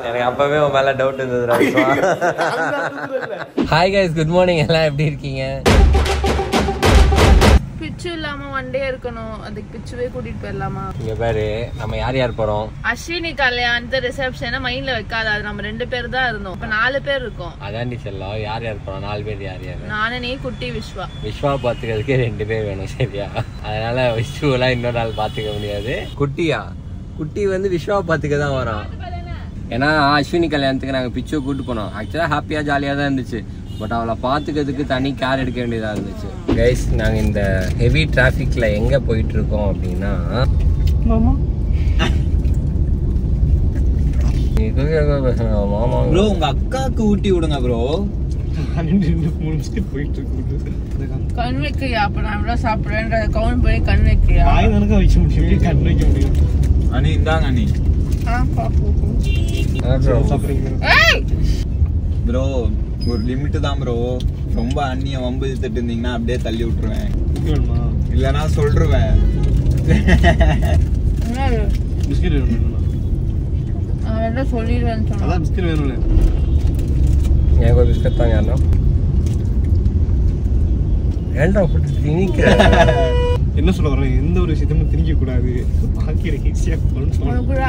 எனக்கு அப்பவே உன் மேல டவுட் இருந்தது ஹாய் கைஸ் குட் மார்னிங் எல்லாம் எப்படி இருக்கீங்க பிச்சு இல்லாம ஒன் டே இருக்கணும் அதுக்கு பிச்சுவே கூட்டிட்டு போயிடலாமா இங்க பாரு நம்ம யார் யார் போறோம் அஸ்வினி கல்யாணத்து ரிசப்ஷனை மைண்ட்ல வைக்காத அது நம்ம ரெண்டு பேர் தான் இருந்தோம் இப்ப நாலு பேர் இருக்கோம் அதாண்டி செல்லம் யார் யார் போறோம் நாலு பேர் யார் யார் நானு நீ குட்டி விஸ்வா விஸ்வா பாத்துக்கிறதுக்கே ரெண்டு பேர் வேணும் சரியா அதனால விஷ்ணுவெல்லாம் இன்னொரு நாள் பாத்துக்க முடியாது குட்டியா குட்டி வந்து விஸ்வா பாத்துக்க தான் வரான் ஏன்னா அஸ்வினி கல்யாணத்துக்கு நாங்க பிச்சுவை கூட்டு போனோம் ஆக்சுவலா ஹாப்பியா ஜாலியா தான் இருந்துச்சு பட் அவளை பாத்துக்கிறதுக்கு தனி கேர் எடுக்க வேண்டியதா இருந்துச்சு கைஸ் நாங்க இந்த ஹெவி டிராஃபிக்ல எங்க போயிட்டு இருக்கோம் அப்படின்னா நீ தூக்கி எங்க பேசுற? மாமா ப்ரோ உங்க அக்காக்கு ஊட்டி விடுங்க ப்ரோ கண் வைக்கிறியா அப்ப நான் எவ்வளவு சாப்பிடுறேன்றத கவுண்ட் பண்ணி கண் வைக்கிறியா அனி இந்தாங்க அனி ஆ, பாப்பு. ஏய்! ப்ரோ ஒரு லிமிட் தான் ப்ரோ ரொம்ப அண்ணிய வம்பு இழுத்துட்டு இருந்தீங்கன்னா அப்படியே தள்ளி விட்டுருவேன் இல்லனா சொல்லிருவேன் என்னது? நான் என்ன சொல்லிடுவேன்னு சொன்னேன் எனக்கு ஒரு பிஸ்கட் தாங்க அண்ணா ஏன்டா போட்டு திணிக்கிற என்ன சொல்ல வரேன் எந்த ஒரு விஷயத்தையும் திணிக்க கூடாது பாக்கிற ஈஸியா சொல்லணும் உனக்குடா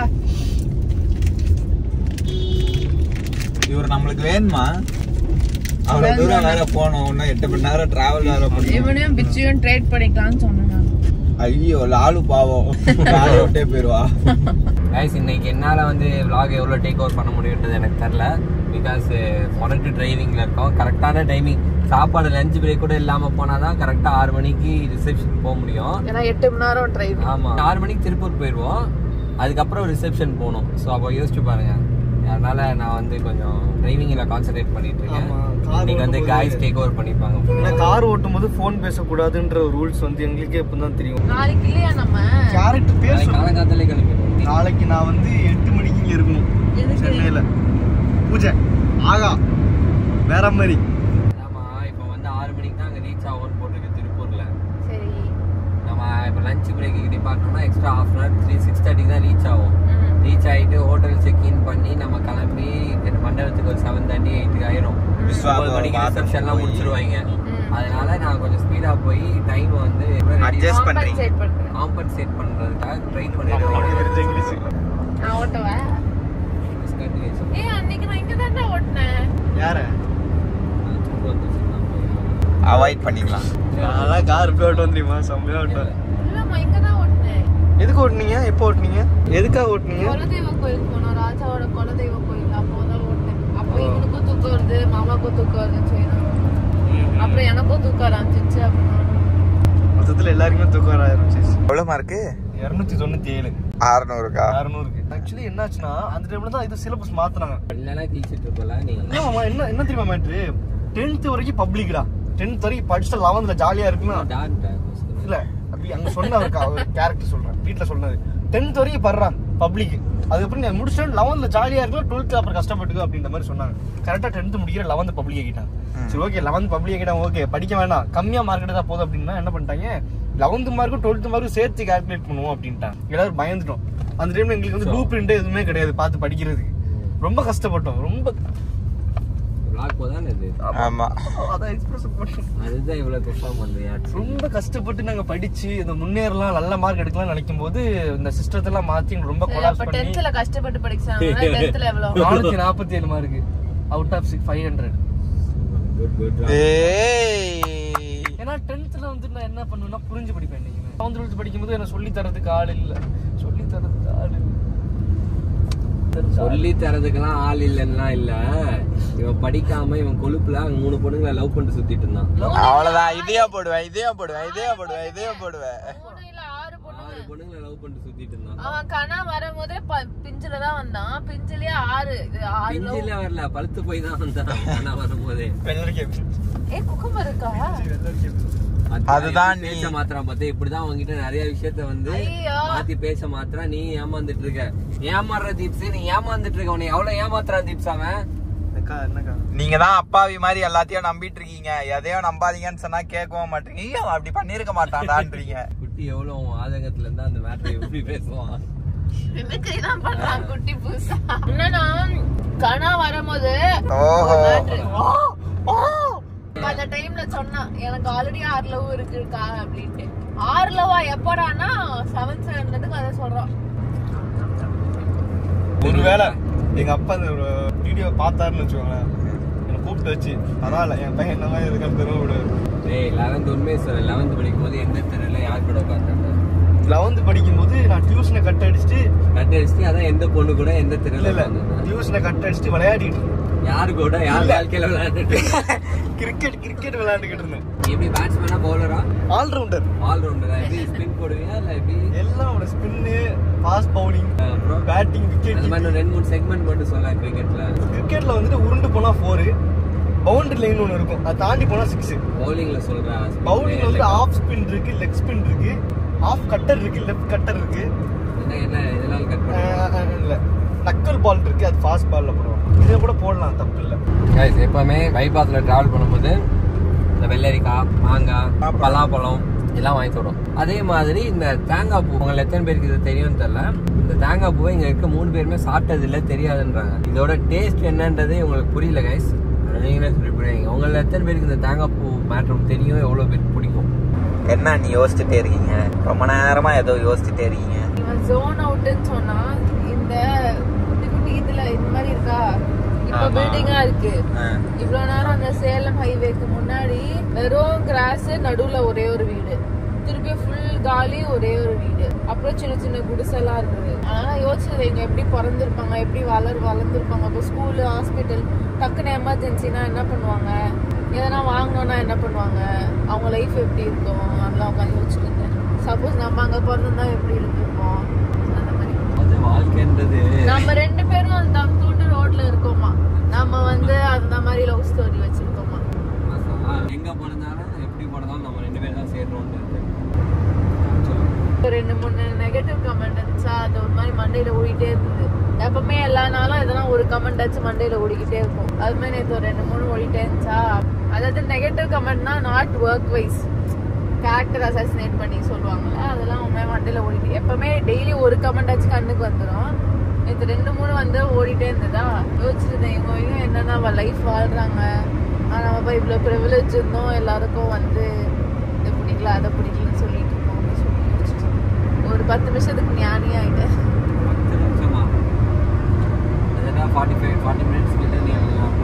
இவர் நம்மளுக்கு வேணுமா அவ்வளவு தூரம் வேற போனோம் இன்னும் எட்டு மணி நேரம் டிராவல் வேற பண்ணணும் இவனையும் பிச்சுவையும் ட்ரேட் பண்ணிக்கலாம்னு சொன்னேன் நான். ஐயோ லாலு பாவம் லாலு விட்டே போயிருவா கைஸ் இன்னைக்கு என்னால் வந்து vlog எவ்வளோ டேக் ஓவர் பண்ண முடியுன்றது எனக்கு தெரில பிகாஸ் மொரட்டு டிரைவிங்கில் இருக்கோம் கரெக்டான டைமிங் சாப்பாடு லஞ்ச் பிரேக் கூட இல்லாமல் போனால் தான் கரெக்டாக ஆறு மணிக்கு ரிசப்ஷன் போக முடியும் ஏன்னா எட்டு மணி நேரம் டிரைவ் ஆமாம் ஆறு மணிக்கு திருப்பூர் போயிடுவோம் அதுக்கப்புறம் ரிசப்ஷன் போகணும் ஸோ அப்போ யோசிச்சு பாருங்க அதனால நான் வந்து கொஞ்சம் டிரைவிங்கில் கான்சென்ட்ரேட் பண்ணிட்டு இருக்கேன் ஆமா, car இன்னைக்கு வந்து ஓட்டும்போது- காய்ஸ் டேக் ஓவர் பண்ணிப்பாங்க ஏன்னா கார் ஓட்டும் போது போன் பேசக்கூடாதுன்ற ரூல்ஸ் வந்து எங்களுக்கே இப்பதான் தெரியும் நாளைக்கு இல்லையா நம்ம கேரக்டர் பேசணும் காலங்காலத்திலே கிளம்பிடுவோம் நாளைக்கு நான் வந்து எட்டு மணிக்கு இங்க இருக்கணும் எதுக்கு? சென்னையில பூஜை ஆகா வேற மாதிரி ஆமா இப்போ வந்து ஆறு மணிக்கு தான் அங்கே ரீச் ஆகும்னு போட்டிருக்கு திருப்பூரில் சரி நம்ம இப்போ லஞ்ச் பிரேக்கு டிபார்ட்மெண்ட்னா extra half an hour three six தேர்ட்டிக்கு தான் ரீச் ஆகும் ம். ரீச் ஆகிட்டு ஹோட்டல் செக் இன் பண்ணி நம்ம கிளம்பி இந்த மண்டபத்துக்கு ஒரு செவன் தேர்ட்டி எயிட்டுக்கு ஆயிரும் விஸ்வா ஒன்பது மணிக்கு bathroom ரிசப்ஷன்லாம் போய். முடிச்சிருவாங்க ம். அதனால நான் கொஞ்சம் ஸ்பீடாக போய் டைம் வந்து Adjust பண்றீங்க. Compensate பண்றேன். காம்பன்சேட் பண்ணுறதுக்காக ட்ரை பண்ணிட்டு நான் ஓட்டுவேன் ஏய் அன்னைக்கு நான் இங்க தான் ஓட்டினேன் யார அவாய்ட் பண்ணிக்கலாம் நான் கார் எப்படி ஓட்டம் தெரியுமா செம்மையா ஓட்டுவேன் இல்லம்மா இங்க தான் ஓட்டினேன் எதுக்கு ஓட்டுனீங்க எப்போ ஓட்டுனீங்க எதுக்காக ஓட்டுனீங்க குலதெய்வ கோயிலுக்கு போனோம் ராஜாவோட குலதெய்வ கோயில் அப்போ தான் ஓட்டினேன் அப்போ இவனுக்கும் தூக்கம் வருது மாமாக்கும் தூக்கம் வருதுன்னு சொல்லி அப்புறம் எனக்கும் தூக்கம் ஆரம்பிச்சிச்சு அப்புறம் மொத்தத்துல எல்லாருக்குமே தூக்கம் வர ஆரம்பிச்சிச்சு எவ்வளவு மார்க்கு இரநூத்தி தொண்ணூத்தி ஏழு அறுநூறுக்கா அறுநூறுக்கு ஆக்சுவலி என்னாச்சுன்னா அந்த டைம்ல தான் இது சிலபஸ் மாத்துனாங்க இல்லைன்னா கிழிச்சிட்டு இருப்பல நீ ஆமா என்ன என்ன தெரியுமா மேட்ரு டென்த் வரைக்கும் பப்ளிக்டா டென்த் வரைக்கும் படிச்சுட்டு லெவன்த்ல ஜாலியா இருக்குன்னா இல்ல அப்படி அங்க சொன்ன ஒரு கேரக்டர் சொல்றேன் வீட்ல சொன்னது டென்த் வரைக்கும் படுறா பப்ளிக் அதுக்கப்புறம் நீ முடிச்சுட்டு லெவன்த்ல ஜாலியா இருக்கலாம் டுவெல்த் அப்புறம் கஷ்டப்பட்டுக்கோ அப்படின்ற மாதிரி சொன்னாங்க கரெக்டா டென்த் முடிக்கிற லெவன்த் பப்ளிக் ஆகிட்டாங்க சரி ஓகே லெவன்த் பப்ளிக் ஆகிட்டாங்க ஓகே படிக்க வேண்டாம் கம்மியா மார்க் எடுத்தா போதும் அப்படின்னா என்ன பண்ணிட்டாங்க லெவன்த் மார்க்கும் டுவெல்த் மார்க்கும் சேர்த்து கால்குலேட் பண்ணுவோம் அப்படின்ட்டாங்க எல்லாரும் பயந்துட்டோம் அந்த டைம்ல எங்களுக்கு வந்து ப்ளூ பிரிண்ட் எதுவுமே கிடையாது பார்த்து படிக்கிறதுக்கு ரொம்ப கஷ்டப்பட்டோம் ரொம்ப பிளாக் போதானே இது ஆமா அதான் எக்ஸ்பிரஸ் பண்ணோம் அதுதான் இவ்வளவு பெர்ஃபார்ம் பண்றியா ரொம்ப கஷ்டப்பட்டு நாங்க படிச்சு இந்த முன்னேறலாம் நல்ல மார்க் எடுக்கலாம் நினைக்கும் போது இந்த சிஸ்டத்தை எல்லாம் மாத்தி எங்களுக்கு ரொம்ப சரி, கொலாப்ஸ் அப்ப பண்ணி டென்த்ல கஷ்டப்பட்டு படிச்சாங்க டென்த்ல எவ்வளவு நானூத்தி நாற்பத்தி ஏழு mark out of six five hundred good good ஏய் ஏன்னா டென்த்ல வந்து நான் என்ன பண்ணுவேன்னா புரிஞ்சு படிப்பேன் இன்னைக்கு லெவன்த் டுவெல்த் படிக்கும்போது எனக்கு சொல்லி தரதுக்கு ஆள் இல்ல சொல்லி தரதுக்கு ஆள் இல்ல சொல்லி தரதுக்கெல்லாம் ஆள் இல்லைன்னா இல்ல இவன் படிக்காம இவன் கொழுப்புல அங்க மூணு பொண்ணுங்களை லவ் பண்ணிட்டு சுத்திட்டு இருந்தான் அவ்வளவுதான் இதையா போடுவேன் இதையா போடுவேன் இதையா போடுவேன் இதையா போடுவேன் பொண்ணு இல்ல ஆறு பொண்ணு ஆறு பொண்ணுங்களை லவ் பண்ணிட்டு சுத்திட்டு இருந்தான் அவன் கனா வரும்போதே ப- பிஞ்சுல தான் வந்தான் பிஞ்சிலேயே ஆறு இது ஆறு love. பிஞ்சில வரல பழுத்து போய் தான் வந்தான் நான் வரும்போதே வெள்ளரிக்கை ஏ குக்கும்பர் இருக்கா அதுதான் நீ. பேச மாத்திரம் பார்த்தே இப்படிதான் உங்ககிட்ட நிறைய விஷயத்த வந்து ஐயோ. மாத்தி பேச மாத்திரம் நீ ஏமாந்துட்டு இருக்க ஏமாறுற தீப்ஸ் நீ ஏமாந்துட்டு இருக்க உன்னை எவ்வளவு ஏமாத்துறான் தீப்ஸ் அவன் என்னக்கா என்னக்கா நீங்க தான் அப்பாவி மாதிரி எல்லாத்தையும் நம்பிட்டு இருக்கீங்க எதையும் நம்பாதீங்கன்னு சொன்னா கேட்கவும் மாட்டீங்க இல்ல அவன் அப்படி பண்ணிருக்க மாட்டான்டான்றீங்க குட்டி எவ்வளவு உன் ஆதங்கத்துல இருந்தா அந்த மேட்டரை எப்படி பேசுவான் மிமிக்ரி தான் பண்றான் குட்டி பூசா என்னன்னா கனா வரும்போது ஓஹோ அப்ப அந்த டைம்ல சொன்னான் எனக்கு ஆல்ரெடி ஆறு லவ் இருக்குக்கா அப்படின்ட்டு ஆறு லவ்வா எப்படானா செவன்த் ஸ்டாண்டர்டுக்கு அதை சொல்றான் ஒருவேளை எங்க அப்பா அந்த வீடியோ பார்த்தாருன்னு வச்சுக்கோங்களேன் என்னை கூப்பிட்டு வச்சு பரவாயில்ல என் பையன் என்ன மாதிரி இருக்கான்னு தெருவ விடு டேய் லெவன்த் உண்மையை சொல்ல லெவன்த் படிக்கும் போது எந்த தெருல யார் கூட உட்காந்துருந்த லெவன்த் படிக்கும்போது நான் டியூஷனை கட் அடிச்சுட்டு கட் அடிச்சுட்டு அதான் எந்த பொண்ணு கூட எந்த இல்ல தெருல இல்ல உட்காந்துருந்த டியூஷனை கட் அடிச்சுட்டு விளையாடிட்டு இருந்தேன் யாரு கூட யார் வாழ்க்கையில விளையாண்டுட்டு கிரிக்கெட் கிரிக்கெட் விளையாண்டுக்கிட்டு இருந்தேன் எப்படி பேட்ஸ்மேனா பவுலரா ஆல்ரவுண்டர் ஆல் ரவுண்டரா எப்படி ஸ்பின் போடுவியா இல்ல எப்படி எல்லாம் ஸ்பின்னு ஃபாஸ்ட் பவுலிங் அப்புறம் பேட்டிங் அந்த விக்கெட் மாதிரி ஒரு ரெண்டு மூணு செக்மெண்ட் மட்டும் சொல்ல கிரிக்கெட்ல கிரிக்கெட்ல வந்துட்டு உருண்டு போனா ஃபோரு பவுண்டரி லைன் ஒன்று இருக்கும் அதை தாண்டி போனா சிக்ஸ் பவுலிங்ல சொல்றேன் பவுலிங் வந்து ஆஃப் ஸ்பின் இருக்கு லெக் ஸ்பின் இருக்கு ஆஃப் கட்டர் இருக்கு லெஃப்ட் கட்டர் இருக்கு என்ன என்ன இதெல்லாம் கட் அஹ் அஹ் இல்ல நக்கல் பால் இருக்கு அது ஃபாஸ்ட் பால்ல போடுவோம் இதை கூட போடலாம் தப்பு இல்ல கைஸ் எப்பவுமே பைபாஸ்ல டிராவல் பண்ணும்போது இந்த வெள்ளரிக்காய் மாங்காய் பலாப்பழம் எல்லாம் வாங்கி தரோம் அதே மாதிரி இந்த தேங்காய் பூ உங்களை எத்தனை பேருக்கு இது தெரியும்னு தெரியல இந்த தேங்காய் பூவை இங்க இருக்க மூணு பேருமே சாப்பிட்டது இல்ல தெரியாதுன்றாங்க இதோட டேஸ்ட் என்னன்றதே உங்களுக்கு புரியல கைஸ் நீங்களே சொல்லிவிடுவீங்க உங்களை எத்தனை பேருக்கு இந்த தேங்காய் பூ மேட்ரும் தெரியும் எவ்வளவு பேருக்கு பிடிக்கும் என்ன நீ யோசிச்சுட்டே இருக்கீங்க ரொம்ப நேரமா ஏதோ யோசிச்சுட்டே இருக்கீங்க இவன் ஜோன் அவுட்னு சொன்னா இந்த குட்டி குட்டி இதுல இந்த மாதிரி இருக்கா இப்ப ஆமா. பில்டிங்கா இருக்கு ஆ. இவ்வளவு நேரம் அந்த சேலம் ஹைவேக்கு முன்னாடி வெறும் கிராஸ் நடுவுல ஒரே ஒரு வீடு திருப்பி ஃபுல் காலி ஒரே ஒரு வீடு அப்புறம் சின்ன சின்ன குடிசெல்லாம் இருக்குது அதனால யோசிச்சது இவங்க எப்படி பிறந்திருப்பாங்க எப்படி வளர் வளர்ந்துருப்பாங்க இப்போ ஸ்கூலு ஹாஸ்பிட்டல் டக்குன்னு எமர்ஜென்சினா என்ன பண்ணுவாங்க எதனா வாங்கணும்னா என்ன பண்ணுவாங்க அவங்க லைஃப் எப்படி இருக்கும் அதெல்லாம் உட்காந்து யோசிச்சுட்டு இருந்தேன் சப்போஸ் நம்ம அங்க பிறந்திருந்தா எப்படி இருந்திருப்போம் அந்த மாதிரி அது வாழ்க்கைன்றது நம்ம ரெண்டு பேரும் அந்த தூண்டு ரோட்ல இருக்கோமா நம்ம வந்து அந்த மாதிரி லவ் ஸ்டோரி வச்சிருக்கோமா எங்க பிறந்தாலும் எப்படி பிறந்தாலும் நம்ம ரெண்டு பேரும் தான் சேர்றோம்னு ஒரு ரெண்டு மூணு நெகட்டிவ் கமெண்ட் இருந்துச்சா அது ஒரு மாதிரி மண்டையில ஓடிட்டே இருந்தது எப்பவுமே எல்லா நாளும் எதனா ஒரு கமெண்ட் ஆச்சு மண்டையில ஓடிக்கிட்டே இருக்கும் அது மாதிரி நேற்று ஒரு ரெண்டு மூணு ஓடிட்டே இருந்துச்சா அதாவது நெகட்டிவ் கமெண்ட்னா not work wise character assassinate பண்ணி சொல்லுவாங்கல்ல அதெல்லாம் உண்மையாக மண்டையில ஓடிட்டு எப்பவுமே டெய்லி ஒரு கமெண்ட் ஆச்சு கண்ணுக்கு வந்துடும் நேற்று ரெண்டு மூணு வந்து ஓடிட்டே இருந்ததா யோசிச்சிருந்தேன் இவங்க இவங்க என்னென்ன லைஃப் வாழ்றாங்க ஆனால் நம்ம போய் இவ்வளோ ப்ரிவிலேஜ் இருந்தோம் எல்லாருக்கும் வந்து இது பிடிக்கல அதை பிடிக்கலன்னு சொல்லிட்டு இருக்கோம் அப்படின்னு சொல்லி யோசிச்சிட்டு இருந்தேன். ஒரு பத்து நிமிஷத்துக்கு ஞானி ஆயிட்டேன் பத்து நிமிஷமா ஃபார்ட்டி ஃபைவ் ஃபார்ட்டி மினிட்ஸ் கிட்ட நீ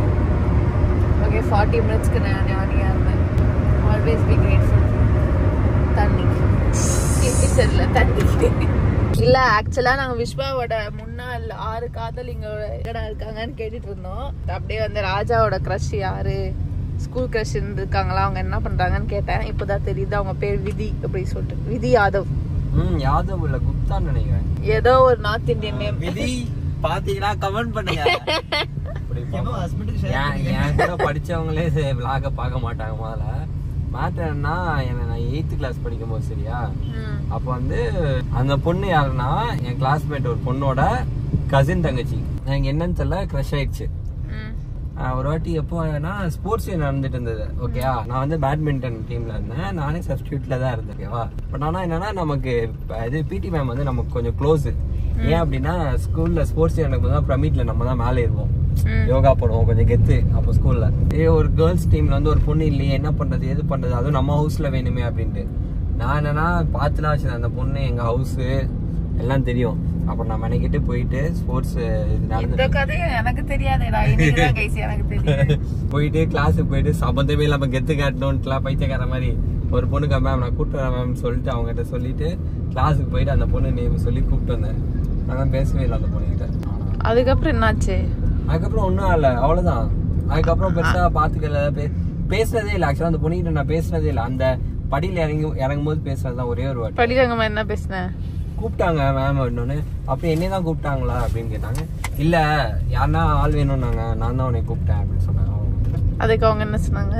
ஓகே ஃபார்ட்டி மினிட்ஸ்க்கு நான் ஞானியாக இருந்தேன் ஆல்வேஸ் பி கிரேட்ஃபுல் தண்ணி டீச்சர்ல தண்ணி இல்ல ஆக்சுவலா நாங்க விஸ்வாவோட முன்னாள் ஆறு காதலிங்களோட எங்கடா இருக்காங்கன்னு கேட்டுட்டு இருந்தோம் அப்படியே வந்து ராஜாவோட க்ரஷ் யாரு ஸ்கூல் க்ரஷ் இருந்திருக்காங்களா அவங்க என்ன பண்றாங்கன்னு கேட்டேன் இப்போதான் தெரியுது அவங்க பேர் விதி அப்படி சொல்லிட்டு விதி யாதவ் ம் யாதவ் இல்ல குப்தான்னு நினைக்கிறேன் ஏதோ ஒரு நார்த் இந்தியன் நேம் விதி பாத்தீங்களா கமெண்ட் பண்ணுங்க அப்படி ஏதோ ஹஸ்பண்டுக்கு என் என் கூட படிச்சவங்களே விளாக பார்க்க மாட்டாங்க முதல்ல மேட்டர் என்ன என்ன நான் எயித்து கிளாஸ் படிக்கும் போது சரியா அப்போ வந்து அந்த பொண்ணு யாருன்னா என் கிளாஸ்மேட் ஒரு பொண்ணோட கசின் தங்கச்சி எனக்கு என்னன்னு தெரியல க்ரஷ் ஆயிடுச்சு ஆஹ் ஒரு வாட்டி எப்போனா ஸ்போர்ட்ஸ் நடந்துட்டு இருந்தது ஓகேவா நான் வந்து பேட்மிண்டன் டீம்ல இருந்தேன் நானே சப்ஸ்டியூட்ல தான் இருந்தேன் ஓகேவா பட் ஆனா என்னன்னா நமக்கு இப்ப இது பிடி மேம் வந்து நமக்கு கொஞ்சம் க்ளோஸ் ஏன் அப்படின்னா ஸ்கூல்ல ஸ்போர்ட்ஸ் நடக்கும் தான் பிரமிட்ல நம்ம தான் மேலே இருப்போம் யோகா போடுவோம் கொஞ்சம் கெத்து அப்போ ஸ்கூல்ல ஏ ஒரு கேர்ள்ஸ் டீம்ல வந்து ஒரு பொண்ணு இல்லையே என்ன பண்றது எது பண்றது அதுவும் நம்ம ஹவுஸ்ல வேணுமே அப்படின்ட்டு நான் என்னன்னா பார்த்துலாம் வச்சிருந்தேன் அந்த பொண்ணு எங்க ஹவுஸ் எல்லாம் தெரியும் அப்புறம் நான் மெனக்கிட்டு போயிட்டு ஸ்போர்ட்ஸ் இது நடந்து இந்த கதையும் எனக்கு தெரியாதுடா இன்னைக்குதான் கைசி எனக்கு தெரியும் போயிட்டு கிளாஸுக்கு போயிட்டு சம்பந்தமே இல்லாம கெத்து காட்டணும்ட்டுலாம் பைத்தியக்கார மாதிரி ஒரு பொண்ணுக்கு மேம் நான் கூப்பிட்டு வரேன் மேம் சொல்லிட்டு அவங்ககிட்ட சொல்லிட்டு கிளாஸுக்கு போயிட்டு அந்த பொண்ணு நேம் சொல்லி கூப்பிட்டு வந்தேன் நான் பேசவே இல்லை அந்த பொண்ணுகிட்ட அதுக்கப்புறம் என்னாச்சு அதுக்கப்புறம் ஒன்றும் இல்லை அவ்வளோதான் அதுக்கப்புறம் பெருசா பார்த்துக்கல பே- பேசுனதே இல்லை ஆக்சுவலாக அந்த பொண்ணுகிட்ட நான் பேசுனதே இல்லை அந்த படியில் இறங்கி இறங்கும் போது பேசுனது தான் ஒரே ஒரு வாட்டி படிரங்கமா என்ன பேசுனேன் கூப்பிட்டாங்க மேம் அப்படின்னு அப்படி என்னை தான் கூப்பிட்டாங்களா அப்படின்னு கேட்டாங்க இல்லை யாருன்னா ஆள் வேணும்னாங்க நான் தான் உன்னை கூப்பிட்டேன் அப்படின்னு சொன்னாங்க அவங்க அதுக்கு அவங்க என்ன சொன்னாங்க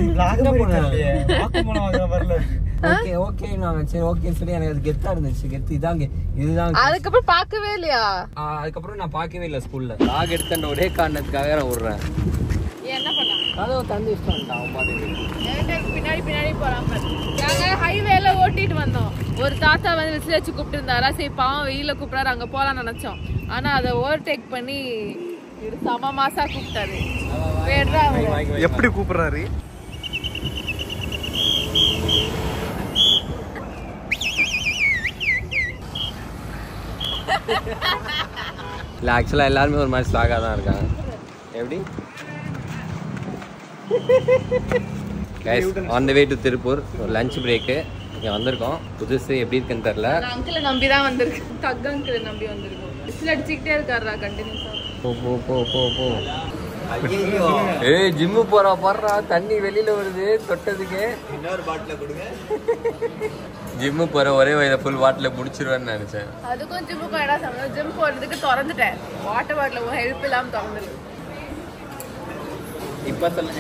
வரல ஓகே ஓகே நான் சரி ஓகேன்னு சொல்லி எனக்கு அது கெத்தா இருந்துச்சு கெத்து இதான் கெ- இதுதான் அதுக்கப்புறம் பார்க்கவே இல்லையா ஆ, அதுக்கப்புறம் நான் பார்க்கவே இல்லை ஸ்கூல்ல லாக் எடுத்த ஒரே காரணத்துக்காக நான் விடுறேன் என்ன பண்ணா கதவை தந்து இஷ்டம் அவன் பாட்டுக்கு என்கிட்ட பின்னாடி பின்னாடி போறாங்க நாங்க ஹைவேல ஓட்டிட்டு வந்தோம் ஒரு தாத்தா வந்து விசில் வச்சு கூப்பிட்டு இருந்தாரா சரி பாவம் வெயில கூப்பிடாரு அங்க போலாம்னு நினைச்சோம் ஆனா அதை ஓவர்டேக் பண்ணி இது சம மாசா கூப்பிட்டாரு வேறா அவரு. எப்படி கூப்பிடுறாரு இல்லை ஆக்சுவலாக எல்லாருமே ஒரு மாதிரி ஸ்லாகாக தான் இருக்காங்க எப்படி guys on the way to Tiruppur ஒரு லஞ்ச் பிரேக்கு இங்கே வந்திருக்கோம் புதுசு எப்படி இருக்குன்னு தெரில அந்த அங்கிளை நம்பி தான் வந்திருக்கு தக் அங்கிளை நம்பி வந்திருக்கோம் விசில் அடிச்சுக்கிட்டே இருக்காருடா கண்டினியூஸா போ போ போ போ போ ஏய் ஜிம்மு போறா பாடுறா தண்ணி வெளியில வருது தொட்டதுக்கு இன்னொரு பாட்டில கொடுங்க ஜிம்மு போற ஒரே வயதை ஃபுல் வாட்டில் முடிச்சிருவேன்னு நினைச்சேன் அதுக்கும் ஜிம்முக்கும் இடம் சம்மந்தம் ஜிம் போறதுக்கு திறந்துட்டேன் வாட்டர் பாட்டில் ஹெல்ப் இல்லாம திறந்துருக்கு இப்ப சொல்லுங்க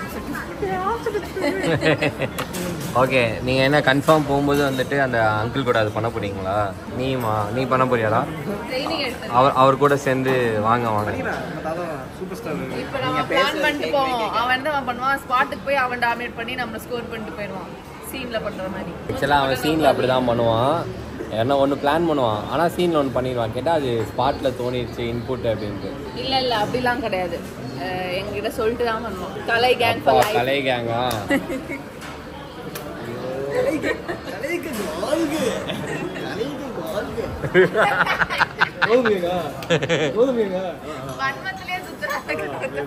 ஓகே நீங்க என்ன கன்ஃபார்ம் போகும்போது வந்துட்டு அந்த அங்கிள் கூட அது பண்ண போறீங்களா நீமா நீ பண்ண போறியாடா ட்ரைனிங் எடுத்து அவர் அவர் கூட சேர்ந்து வாங்க வாங்க சூப்பர் ஸ்டார் இப்போ நம்ம பிளான் பண்ணிட்டு போவோம் அவன் என்ன பண்ணுவான் ஸ்பாட்டுக்கு போய் அவன் டாமினேட் பண்ணி நம்மள ஸ்கோர் பண்ணிட்டு போயிடுவான் சீன்ல பண்ற மாதிரி ஆக்சுவலாக அவன் சீனில் அப்படி தான் பண்ணுவான் என்ன ஒன்று பிளான் பண்ணுவான் ஆனால் சீனில் ஒன்று பண்ணிடுவான் கேட்டால் அது ஸ்பாட்டில் தோணிடுச்சு இன்புட் அப்படின்ட்டு இல்ல இல்ல அப்படிலாம் கிடையாது அஹ் எங்ககிட்ட சொல்லிட்டு தான் பண்ணுவோம் கலை கேங் அப்பா, கலை கேங்கா வன்மத்திலே சுத்துறாங்க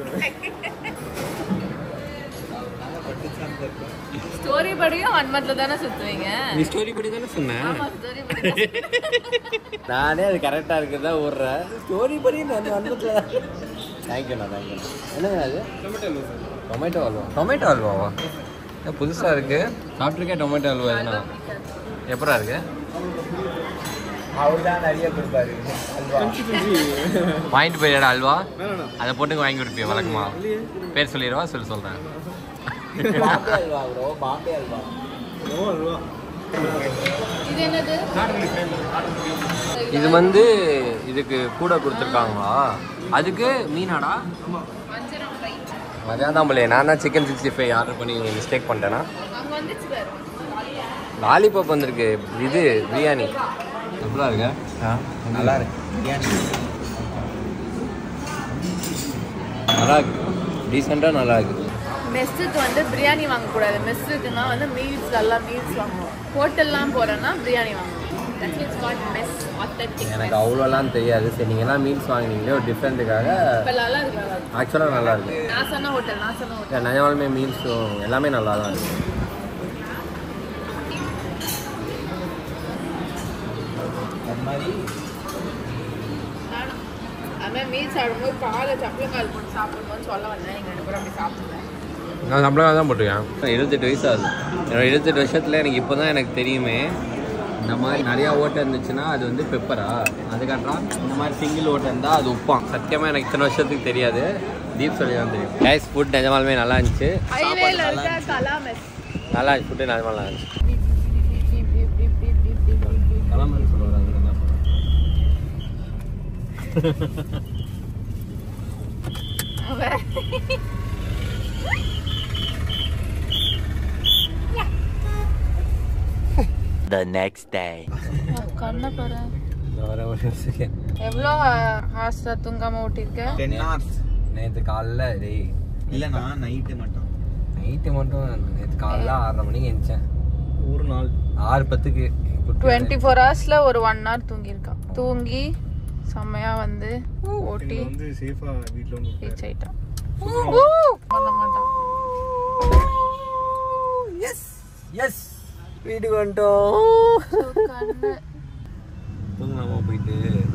ஸ்டோரி படியும் வன்மத்துல தானே சுத்துவீங்க நீ ஸ்டோரி படி தானே சொன்னேன் ஆமா ஸ்டோரி படி நானே அது கரெக்டாக இருக்கிறதா விட்றேன் ஸ்டோரி படி நான் வந்ததுல தேங்க்யூண்ணா தேங்க்யூண்ணா என்னங்க அது டொமேட்டோ அல்வா டொமேட்டோ அல்வாவா ஏன் புதுசாக இருக்கு சாப்பிட்ருக்கேன் டொமேட்டோ அல்வா எதுனா எப்படா இருக்கு அவர் தான் நிறைய கொடுப்பாரு அல்வா வாங்கிட்டு போயிடா அல்வா வேணாம் அதை போட்டு வாங்கி கொடுப்பியா வழக்கமா பேர் சொல்லிடுவா சொல்லி சொல்கிறேன் பாம்பே அல்வா ப்ரோ பாம்பே அல்வா இது என்னது இது வந்து இதுக்கு கூட கொடுத்துருக்காங்களா அதுக்கு மீனாடா வஞ்சரம் ஃப்ரை அதான் தான் போலே நான் தான் சிக்கன் சிக்ஸ்டி ஃபைவ் ஆர்டர் பண்ணி மிஸ்டேக் பண்ணிட்டேனா அங்க வந்துச்சு பாரு லாலிபாப் வந்திருக்கு இது பிரியாணி எப்படா இருக்கு நல்லா இருக்கு பிரியாணி நல்லா இருக்கு டீசெண்டாக நல்லா இருக்கு மெஸ்ஸுக்கு வந்து பிரியாணி வாங்கக்கூடாது மெஸ்ஸுக்குன்னா வந்து மீல்ஸ் நல்லா மீல்ஸ் வாங்கணும் ஹோட்டல்லாம் போறேன்னா பிரியாணி வாங்கணும் தட் மீன்ஸ் காட் மெஸ் ஆத்தென்டிக் எனக்கு அவ்வளோலாம் தெரியாது சரி நீங்கள் எல்லாம் மீல்ஸ் வாங்கினீங்களே ஒரு டிஃப்ரெண்ட்டுக்காக இப்போ நல்லா இருக்கு நல்லா இருக்கு ஆக்சுவலாக நல்லா இருக்கு நான் சொன்ன ஹோட்டல் நான் சொன்ன ஹோட்டல் இல்லை, நிஜமாலுமே மீல்ஸும் எல்லாமே நல்லா தான் இருக்கு அது மாதிரி நானும் அதுமாதிரி மீல்ஸ் சாப்பிடும்போது காலை சப்பளக்கால் போட்டு சாப்பிடணும்னு சொல்ல வந்தேன் நீங்கள் ரெண்டு பேரும் அப்படி சாப்பிடுங்க நான் சம்பளம் தான் போட்டிருக்கேன் இருபத்தெட்டு வயசு ஆகுது என்னோட இருபத்தெட்டு வருஷத்தில் எனக்கு இப்போ தான் எனக்கு தெரியுமே இந்த மாதிரி நிறையா ஓட்டை இருந்துச்சுன்னா அது வந்து பெப்பரா அதுக்கப்புறம் இந்த மாதிரி சிங்கிள் ஓட்டை இருந்தால் அது உப்பான் சத்தியமாக எனக்கு இத்தனை வருஷத்துக்கு தெரியாது தீப் சொல்லி தான் தெரியும் கைஸ் ஃபுட் நிஜமாலுமே நல்லா இருந்துச்சு ஹைவேல இருக்க கலா மெஸ் நல்லா இருந்துச்சு ஃபுட்டு நிஜமா நல்லா இருந்துச்சு கிளம்புன்னு சொல்லுவாங்க The next day. கண்ணை பாரு வர ஒரு செகண்ட் எவ்வளோ ஹாஸ்டா தூங்காம ஓட்டிருக்க டென் ஹவர்ஸ் நேற்று காலைல டேய் இல்லைண்ணா நைட்டு மட்டும் நைட்டு மட்டும் நேற்று காலைல ஆறரை மணிக்கு எழுந்தேன் ஒரு நாள் ஆறு பத்துக்கு டுவெண்ட்டி ஃபோர் ஹவர்ஸ்ல ஒரு ஒன் ஹவர் தூங்கியிருக்கான் தூங்கி செம்மையா வந்து ஓட்டி வந்து சேஃபா வீட்ல வந்து ரீச் ஆயிட்டான் பண்ண மாட்டான் எஸ் எஸ் வீட்டுக்கு வந்துட்டோம் கண்ணு தூங்கலாமா போயிட்டு